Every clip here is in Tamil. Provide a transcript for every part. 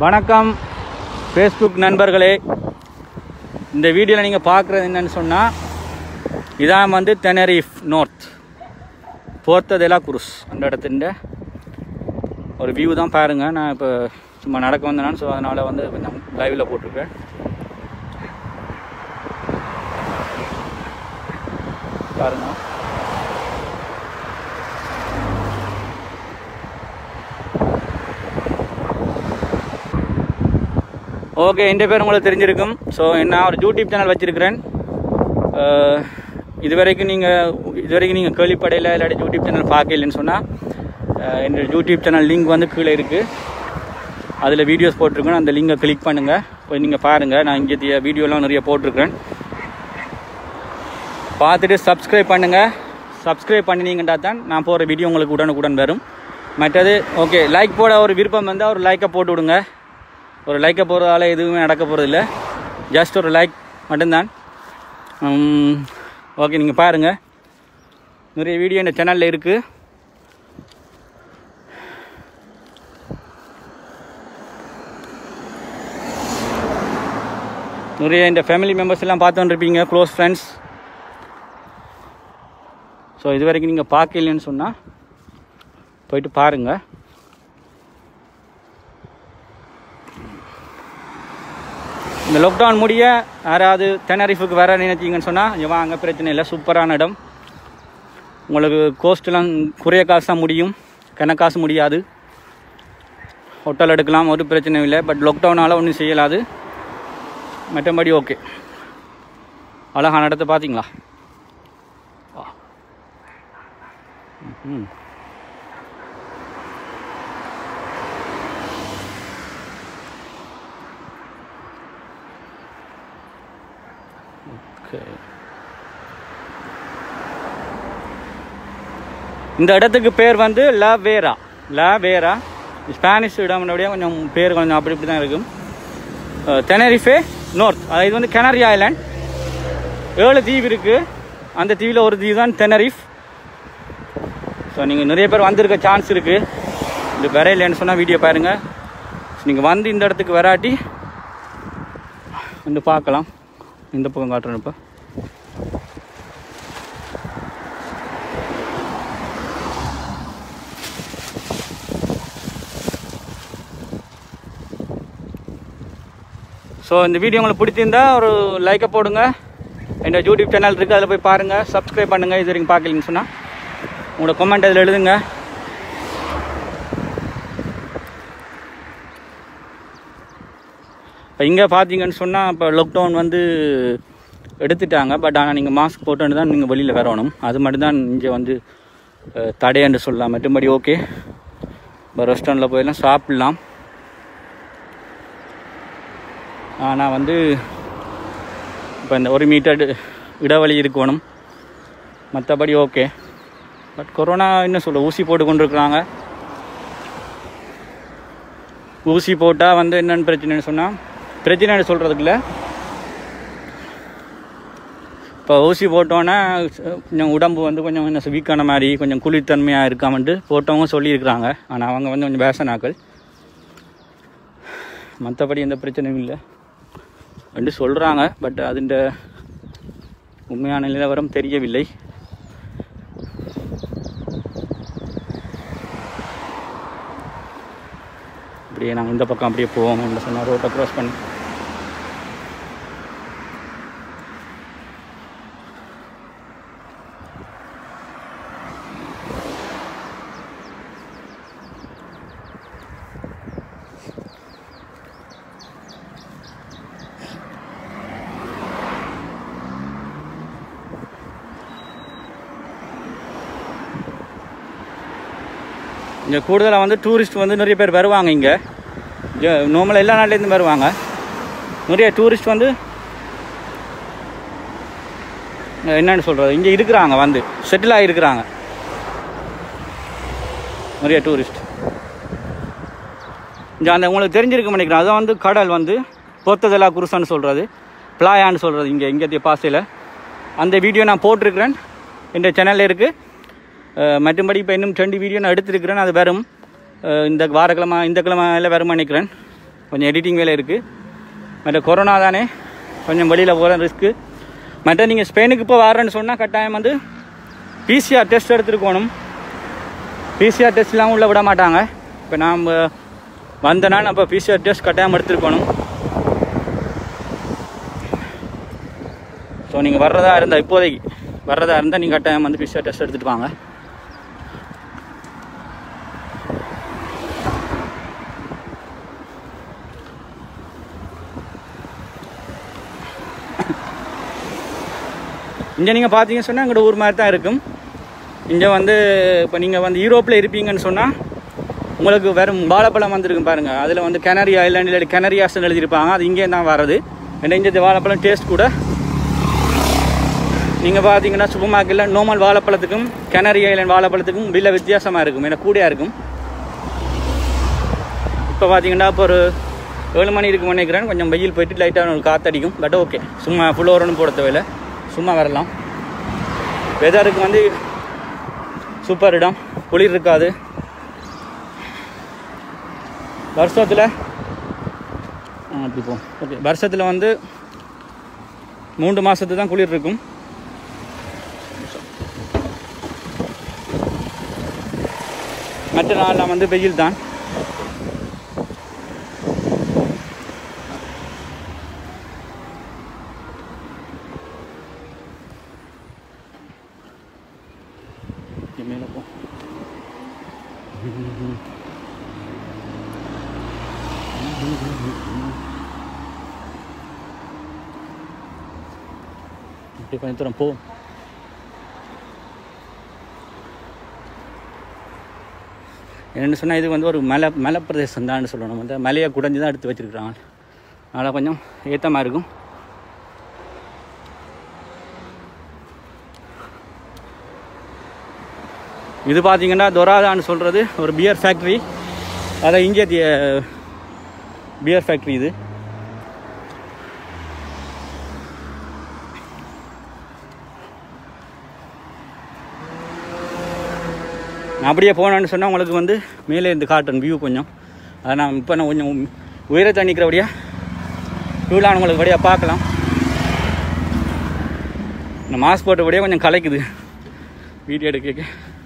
வணக்கம் ஃபேஸ்புக் நண்பர்களே இந்த வீடியோவில் நீங்கள் பார்க்குறது என்னன்னு சொன்னால் இதான் வந்து தெனரிஃப் நார்த் போர்த்ததெலா குருஸ் அந்த இடத்துல ஒரு வியூ தான் பாருங்கள் நான் இப்போ சும்மா நடக்க வந்தேனான்னு ஸோ அதனால் வந்து கொஞ்சம் லைவில் போட்டிருக்கேன் பாருங்கள் ஓகே என் பேர் உங்களுக்கு தெரிஞ்சிருக்கும் ஸோ நான் ஒரு யூடியூப் சேனல் வச்சுருக்கிறேன் இது வரைக்கும் நீங்கள் இது வரைக்கும் நீங்கள் கேள்விப்படையில் இல்லாட்டி யூடியூப் சேனல் பார்க்கலன்னு சொன்னால் என்னோட யூடியூப் சேனல் லிங்க் வந்து கீழே இருக்குது அதில் வீடியோஸ் போட்டிருக்கேன் அந்த லிங்கை கிளிக் பண்ணுங்கள் போய் நீங்கள் பாருங்கள் நான் இங்கே வீடியோலாம் நிறைய போட்டிருக்கிறேன் பார்த்துட்டு சப்ஸ்கிரைப் பண்ணுங்கள் சப்ஸ்கிரைப் பண்ணினீங்கன்னா தான் நான் போகிற வீடியோ உங்களுக்கு உடனுக்குடன் வரும் மற்றது ஓகே லைக் போட ஒரு விருப்பம் வந்தால் ஒரு லைக்கை போட்டு விடுங்க ஒரு லைக்கை போகிறதால எதுவுமே நடக்க போகிறதில்ல ஜஸ்ட் ஒரு லைக் மட்டும்தான் ஓகே நீங்கள் பாருங்கள் நிறைய வீடியோ இந்த சேனலில் இருக்குது நிறைய இந்த ஃபேமிலி மெம்பர்ஸ் எல்லாம் பார்த்து வந்துருப்பீங்க க்ளோஸ் ஃப்ரெண்ட்ஸ் ஸோ இது வரைக்கும் நீங்கள் பார்க்கலன்னு சொன்னால் போயிட்டு பாருங்கள் இந்த லாக்டவுன் முடிய யாராவது தெனரிஃபுக்கு வர நினைச்சிங்கன்னு சொன்னால் இவன் வாங்க பிரச்சனை இல்லை சூப்பரான இடம் உங்களுக்கு கோஸ்ட்லாம் குறைய காசு தான் முடியும் கன காசு முடியாது ஹோட்டல் எடுக்கலாம் ஒரு பிரச்சனையும் இல்லை பட் லாக்டவுனால் ஒன்றும் செய்யலாது மற்றபடி ஓகே அழகான இடத்த பார்த்தீங்களா வா. ம் ஓகே இந்த இடத்துக்கு பேர் வந்து La Vera La Vera Spanish இடம்னுடைய கொஞ்சம் பேர் கொஞ்சம் அப்படி இப்படி தான் இருக்கும் தெனரிஃபே நார்த் அது இது வந்து கெனரி ஐலாண்ட் ஏழு தீவு இருக்குது அந்த தீவில் ஒரு தீவு தான் தெனரிஃப் ஸோ நீங்கள் நிறைய பேர் வந்திருக்க சான்ஸ் இருக்குது இது வரையிலன்னு சொன்னால் வீடியோ பாருங்கள் நீங்கள் வந்து இந்த இடத்துக்கு வராட்டி வந்து பார்க்கலாம் இந்த பக்கம் காட்டுறேன் இப்போ ஸோ இந்த வீடியோ உங்களுக்கு பிடிச்சிருந்தா ஒரு லைக்கை போடுங்க என்னோட யூடியூப் சேனல் இருக்குது அதில் போய் பாருங்கள் சப்ஸ்கிரைப் பண்ணுங்கள் இது வரைக்கும் பார்க்கலன்னு சொன்னால் உங்களோட கமெண்ட் அதில் எழுதுங்க இப்போ இங்கே பார்த்தீங்கன்னு சொன்னால் இப்போ லாக்டவுன் வந்து எடுத்துட்டாங்க பட் ஆனால் நீங்கள் மாஸ்க் போட்டு தான் நீங்கள் வெளியில் வரணும் அது மட்டும் தான் இங்கே வந்து அஹ், தடைன்னு சொல்லலாம் மற்றபடி ஓகே இப்போ ரெஸ்டாரண்ட்டில் போயெல்லாம் சாப்பிட்லாம் ஆனால் வந்து இப்போ இந்த ஒரு மீட்டர் இடைவெளி இருக்கணும் மற்றபடி ஓகே பட் கொரோனா என்ன சொல்ல ஊசி போட்டு கொண்டு இருக்கிறாங்க ஊசி போட்டால் வந்து என்னென்னு பிரச்சனைன்னு சொன்னால் பிரச்சனைன்னு சொல்கிறதுக்குல இப்போ ஊசி போட்டோன்னே கொஞ்சம் உடம்பு வந்து கொஞ்சம் என்ன வீக்கான மாதிரி கொஞ்சம் குளிர்தன்மையாக இருக்காமன்ட்டு போட்டவங்க சொல்லியிருக்கிறாங்க ஆனால் அவங்க வந்து கொஞ்சம் பேசனாக்கள் மற்றபடி எந்த பிரச்சனையும் இல்லை என்று சொல்கிறாங்க பட் அதுண்ட உண்மையான நிலவரம் தெரியவில்லை அப்படியே நாங்கள் இந்த பக்கம் அப்படியே போவோம் என்று சொன்னால் ரோட்டை க்ராஸ் பண்ணி இங்கே கூடுதலாக வந்து டூரிஸ்ட் வந்து நிறைய பேர் வருவாங்க இங்கே நார்மலாக எல்லா நாட்டிலேருந்து வருவாங்க நிறைய டூரிஸ்ட் வந்து அஹ் என்னன்னு சொல்கிறது இங்கே இருக்கிறாங்க வந்து செட்டில் ஆகிருக்கிறாங்க நிறைய டூரிஸ்ட் இங்கே அந்த உங்களுக்கு தெரிஞ்சிருக்க நினைக்கிறேன் அதான் வந்து கடல் வந்து பொத்ததெலா குருசான்னு சொல்கிறது பிளாயான்னு சொல்கிறது இங்கே இங்கே பாசையில் அந்த வீடியோ நான் போட்டிருக்கிறேன் இந்த சேனலில் இருக்குது மற்றபடி இப்போ இன்னும் ரெண்டு வீடியோ நான் எடுத்திருக்கிறேன் அது வரும் அஹ் இந்த வாரக்கிழமை இந்த கிழமை எல்லாம் வரும் நினைக்கிறேன் கொஞ்சம் எடிட்டிங் வேலை இருக்குது மற்ற கொரோனா தானே கொஞ்சம் வெளியில் போகிற ரிஸ்க்கு மற்ற நீங்கள் ஸ்பெயினுக்கு இப்போ வரேன்னு சொன்னால் கட்டாயம் வந்து பிசிஆர் டெஸ்ட் எடுத்துருக்கணும் பிசிஆர் டெஸ்ட்லாம் உள்ள விட மாட்டாங்க இப்போ நாம் வந்தனா நம்ம பிசிஆர் டெஸ்ட் கட்டாயம் எடுத்துருக்கணும் ஸோ நீங்கள் வர்றதா இருந்தால் இப்போதைக்கு வர்றதா இருந்தால் நீங்கள் கட்டாயம் வந்து பிசிஆர் டெஸ்ட் எடுத்துகிட்டு வாங்க இங்கே நீங்கள் பார்த்தீங்கன்னு சொன்னால் எங்களோட ஊர் மாதிரி தான் இருக்கும் இங்கே வந்து இப்போ நீங்கள் வந்து யூரோப்பில் இருப்பீங்கன்னு சொன்னால் உங்களுக்கு வெறும் வாழைப்பழம் வந்திருக்கும் பாருங்கள் அதில் வந்து கெனரி ஐலாண்ட் இல்லை கெனரியாஸ்ன்னு எழுதியிருப்பாங்க அது இங்கே தான் வர்றது ஏன்னா இந்த வாழைப்பழம் டேஸ்ட் கூட நீங்கள் பார்த்தீங்கன்னா சூப்பர் மார்க்கெட்டில் நார்மல் வாழைப்பழத்துக்கும் கெனரி ஐலாண்ட் வாழைப்பழத்துக்கும் விலை வித்தியாசமாக இருக்கும் ஏன்னா கூடையாக இருக்கும் இப்போ பார்த்தீங்கன்னா இப்போ ஒரு ஏழு மணி இருக்கும் நினைக்கிறேன் கொஞ்சம் வெயில் போயிட்டு லைட்டாக ஒரு காற்றடிக்கும் பட் ஓகே சும்மா ஃபுல்லோரன்னு போட தேவையில்ல சும்மா வரலாம் வெதருக்கு வந்து சூப்பர் இடம் குளிர் இருக்காது வருஷத்தில் அப்படி போ ஓகே வருஷத்தில் வந்து மூன்று மாதத்து தான் குளிர் இருக்கும் மற்ற நாளில் வந்து வெயில் தான் இங்க மேலே போ இப்படி கொஞ்சம் தூரம் போ என்னென்னு சொன்னால் இது வந்து ஒரு மலை மலை பிரதேசம் தான் சொல்லணும் வந்து மலையை குடைஞ்சி தான் எடுத்து வச்சிருக்கிறாங்க அதனால் கொஞ்சம் ஏத்தமாக இருக்கும் இது பார்த்தீங்கன்னா தொராதான்னு சொல்கிறது ஒரு பியர் ஃபேக்ட்ரி அதை இங்கே பியர் ஃபேக்ட்ரி இது நான் அப்படியே போனேன்னு சொன்னால் உங்களுக்கு வந்து மேலே இருந்து காட்டுறேன் வியூ கொஞ்சம் அதை நான் இப்போ நான் கொஞ்சம் உயரத்தை நிற்கிறபடியா வியூலாம் உங்களுக்கு வழியாக பார்க்கலாம் இந்த மாஸ்க் போட்டபடியே கொஞ்சம் கலைக்குது வீடியோ எடுக்க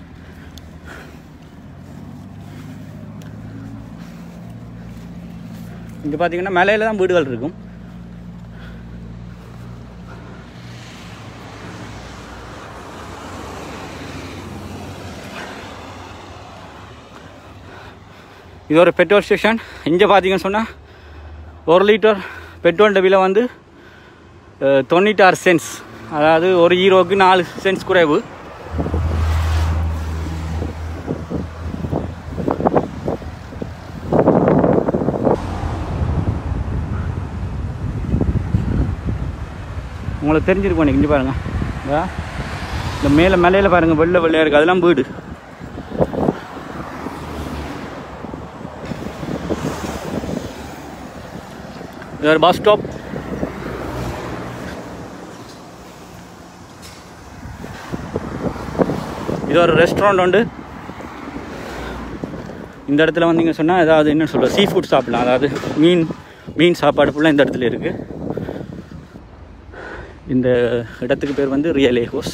இங்கே பார்த்தீங்கன்னா மலையில் தான் வீடுகள் இருக்கும் இது ஒரு பெட்ரோல் ஸ்டேஷன் இங்கே பார்த்தீங்கன்னு சொன்னால் ஒரு லிட்டர் பெட்ரோல் விலை வந்து அஹ், தொண்ணூத்தாறு சென்ஸ் அதாவது ஒரு ஹீரோவுக்கு நாலு சென்ஸ் குறைவு உங்களுக்கு தெரிஞ்சிருக்கும் இங்கே பாருங்கள் இதா, இந்த மேலே மலையில் பாருங்கள் வெள்ளை வெள்ளையாக இருக்குது அதெல்லாம் வீடு இது ஒரு பஸ் ஸ்டாப் இது ஒரு ரெஸ்டாரண்ட் உண்டு இந்த இடத்துல வந்தீங்க சொன்னால் ஏதாவது என்ன சொல்கிற சீ ஃபுட் சாப்பிடலாம் அதாவது மீன் மீன் சாப்பாடு ஃபுல்லாக இந்த இடத்துல இருக்குது இந்த இடத்துக்கு பேர் வந்து ரியல் ஹோஸ்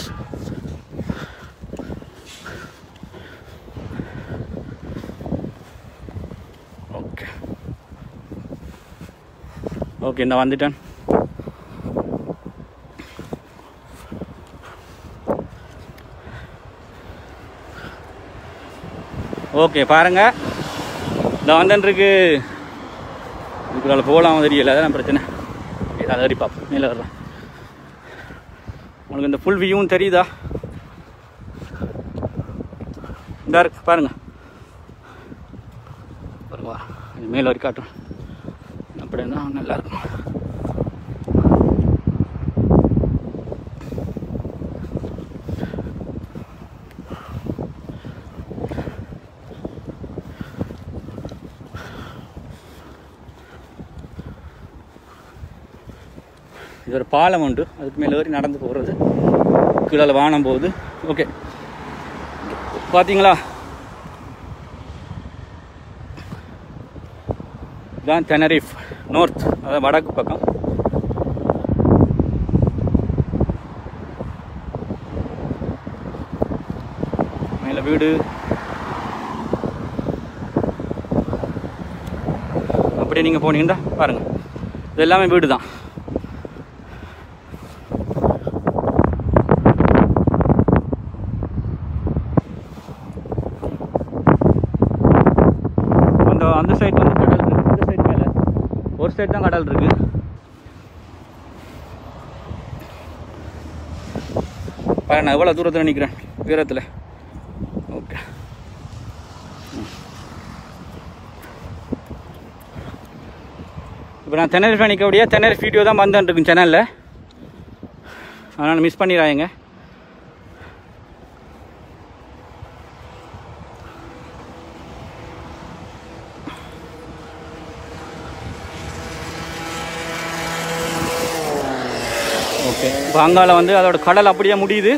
ஓகே ஓகே நான் வந்துட்டேன் ஓகே பாருங்க இந்த வந்துருக்கு இதுக்குள்ள போகலாம் தெரியல அதான் பிரச்சனை ஏதாவது ஏறி பார்ப்போம் மேலே வர்றோம் உங்களுக்கு இந்த ஃபுல் வியூவும் தெரியுதா இந்த இருக்கு பாருங்க பாருங்க இது மேலே வரைக்கும் காட்டுறோம் அப்படி இருந்தால் நல்லா இருக்கும் இது ஒரு பாலம் உண்டு அதுக்கு மேலே ஏறி நடந்து போகிறது கீழே வானம் போகுது ஓகே பார்த்தீங்களா இதுதான் டெனரிஃப் நார்த் அதாவது வடக்கு பக்கம் மேலே வீடு அப்படியே நீங்கள் போனீங்கன்னா பாருங்கள் இது எல்லாமே வீடு தான் அந்த அந்த சைடு வந்து கடல் இருக்கு இந்த சைடு மேலே ஒரு சைடு தான் கடல் இருக்கு பாருங்க நான் எவ்வளோ தூரத்தில் நிற்கிறேன் உயரத்தில் ஓகே இப்போ நான் தென்னரிஃப் நிற்கக்கூடிய தென்னரிஃப் வீடியோ தான் வந்துட்டுருக்கும் சேனலில் அதனால் மிஸ் பண்ணிடாதீங்க ஓகே இப்போ அங்கால வந்து அதோட கடல் அப்படியே முடியுது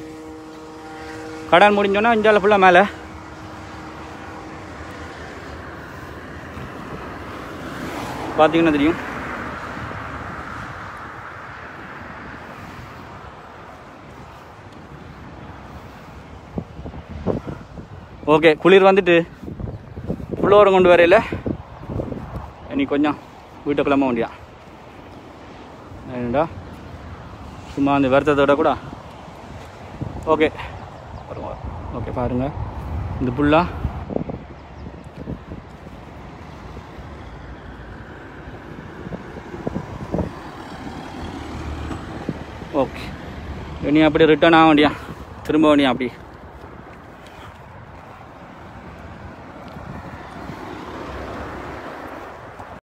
கடல் முடிஞ்சோன்னா இஞ்சால ஃபுல்லாக மேலே பார்த்தீங்கன்னா தெரியும் ஓகே குளிர் வந்துட்டு புள்ளோரம் கொண்டு வரையில இனி கொஞ்சம் வீட்டை கிளம்ப முடியா ஏண்டா சும்மா அந்த வருத்தத்தோட கூட ஓகே ஓகே பாருங்க இந்த புல்லா ஓகே இனி அப்படி ரிட்டர்ன் ஆக வேண்டியா திரும்ப வேண்டியா அப்படி